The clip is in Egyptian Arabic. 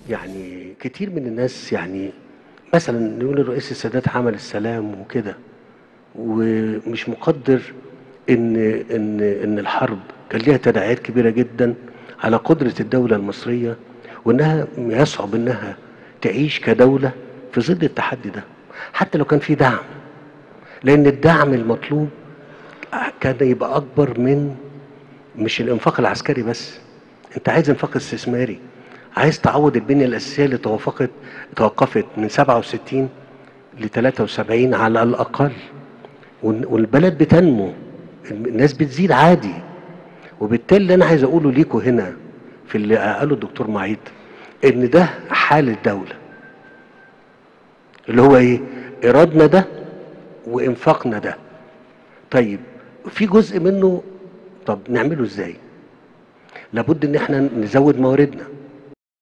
يعني كتير من الناس يعني مثلا نقول الرئيس السادات عمل السلام وكده ومش مقدر ان ان ان الحرب كان ليها تداعيات كبيره جدا على قدره الدوله المصريه وانها يصعب انها تعيش كدوله في ظل التحدي ده حتى لو كان في دعم لان الدعم المطلوب كان يبقى اكبر من مش الانفاق العسكري بس انت عايز انفاق استثماري عايز تعوض البنيه الاساسيه اللي توقفت توقفت من 67 ل 73 على الاقل وال- والبلد بتنمو الناس بتزيد عادي وبالتالي اللي انا عايز اقوله ليكوا هنا في اللي قاله الدكتور معيد ان ده حال الدوله اللي هو ايه ايرادنا ده وانفاقنا ده طيب في جزء منه طب نعمله ازاي لابد ان احنا نزود مواردنا